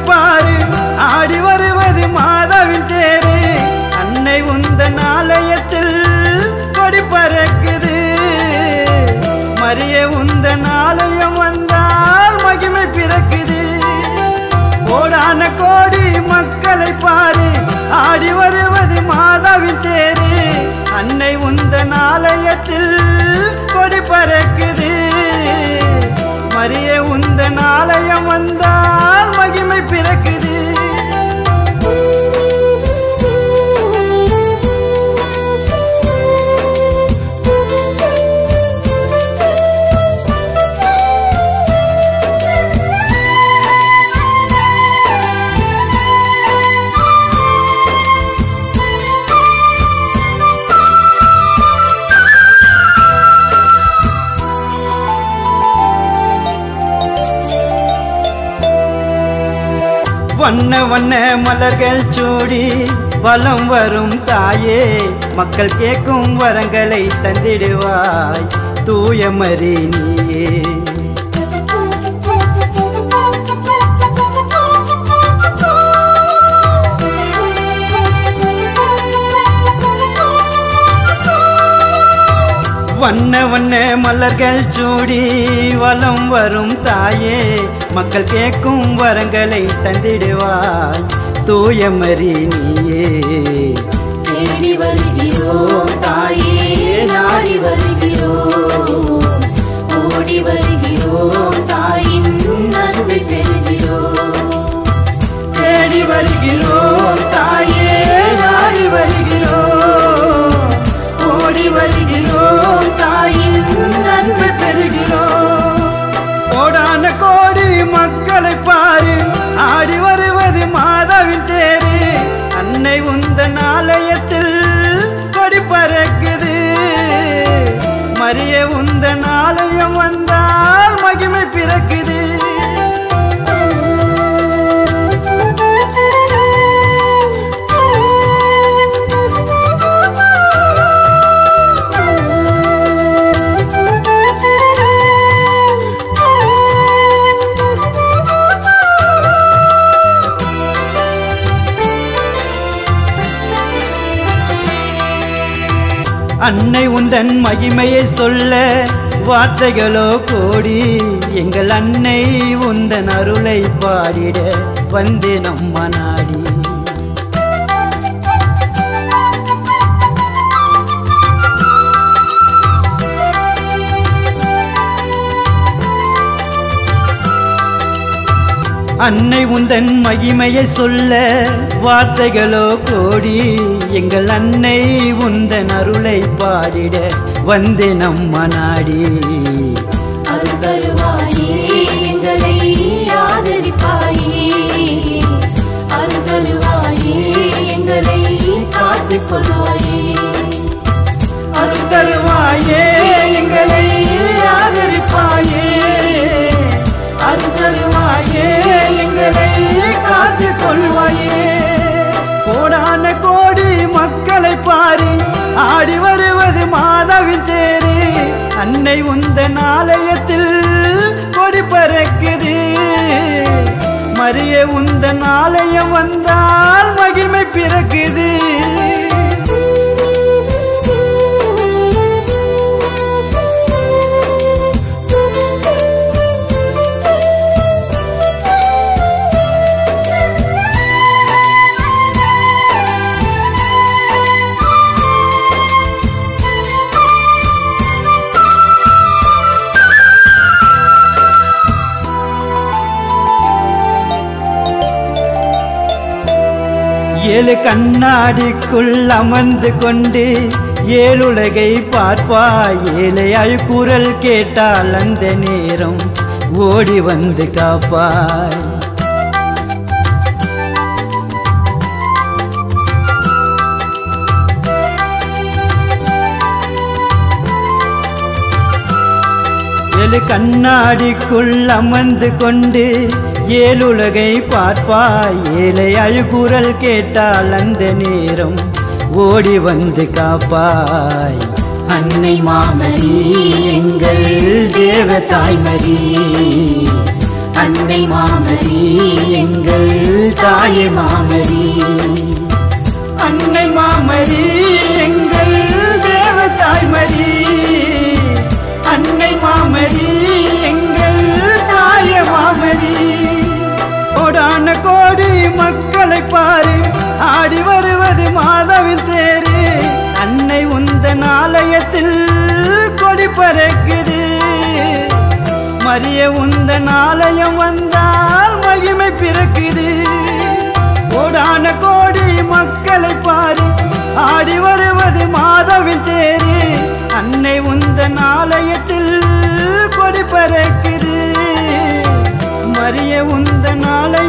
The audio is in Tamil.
பாரு ஆடி வருவது மாதாவின் தேரு அன்னை உந்தன் ஆலயத்தில் கொடி பறக்குது மரிய உந்தன் ஆலயம் வந்தால் மகிமை பிறக்குது கோடான கோடி மக்களை பாரு ஆடி வருவது மாதாவின் தேரு அன்னை உந்தன் ஆலயத்தில் கொடி பறக்குது மரிய உந்தன் ஆலயம் வந்தால் மகிமை பிறக்குது வண்ண வண்ண மலர்கள் சூடி வலம் வரும் தாயே மக்கள் கேட்கும் வரங்களை தந்திடுவாய் தூயமரி நீயே வண்ண வண்ண மலர்கள் சூடி வலம் வரும் தாயே மக்கள் கேட்கும் வரங்களை தந்திடுவாய் தூயமரி நீயே தேடி வருகிறோம் தாயே நாடி வருகிறோம் ஓடி வருகிறோம் தாயின் அன்பை பெறுகிறோம் தேடி வருகிறோம் தாயே நாடி வருகிறோம் ஓடி வருகிறோம் தாயின் அன்பை பெறுகிறோம் கோடான கோடி மக்களை பாரு ஆடி வருவது மாதாவின் தேரு அன்னை உந்தன் ஆலயத்தில் கொடி பறக்குது மரிய உந்தன் ஆலயம் வந்தால் மகிமை பிறக்குது அன்னை உந்தன் மகிமையை சொல்ல வார்த்தைகளோ கோடி எங்கள் அன்னை உந்தன் அருளை பாடிட வந்தே நம்ம நாடி அன்னை உந்தன் மகிமையை சொல்ல வார்த்தைகளோ கோடி எங்கள் அன்னை உந்தன் அருளை பாடிட வந்தே நம்ம நாடி அருள் தருவாயே எங்களை ஆதரிப்பாயே அருள் தருவாயே எங்களை காத்துக் கொள்வாயே அருள் தருவாயே எங்களை ஆதரிப்பாயே அருள் தருவாயே எங்களை காத்து கொள்வாயே கோடான கோடி மக்களை பாரு ஆடி வருவது மாதாவின் தேரு அன்னை உந்தன் ஆலயத்தில் கொடி பறக்குது மரிய உந்தன் ஆலயம் வந்தால் மகிமை பிறக்குது ஏழு கண்ணாடிக்குள் அமர்ந்து கொண்டு ஏழுலகை பார்ப்பாய் ஏழை அழுக்குரல் கேட்டால் அந்த நேரம் ஓடி வந்து காப்பாய் ஏழு கண்ணாடிக்குள் அமர்ந்து கொண்டு ஏழுலகை பார்ப்பாய் ஏழை அழுகுரல் கேட்டால் அந்த நேரம் ஓடி வந்து காப்பாய் அன்னை மாமரி எங்கள் தேவ தாய்மரி அன்னை மாமரி எங்கள் தாயே மாமரி அன்னை மாமரி எங்கள் தேவ தாய்மரி அன்னை மாமரி எங்கள் தாய மாமரி கோடான கோடி மக்களை பாரு ஆடி வருவது மாதவின் தேரு அன்னை உந்தன் ஆலயத்தில் கொடி பறக்குது மரிய உந்தன் ஆலயம் வந்தால் மகிமை பிறக்குது கோடான கோடி மக்களை பாரு ஆடி வருவது மாதவின் தேரு அன்னை உந்தன் ஆலயத்தில் கொடி பறக்குது மரிய உந்தன் ஆலயம்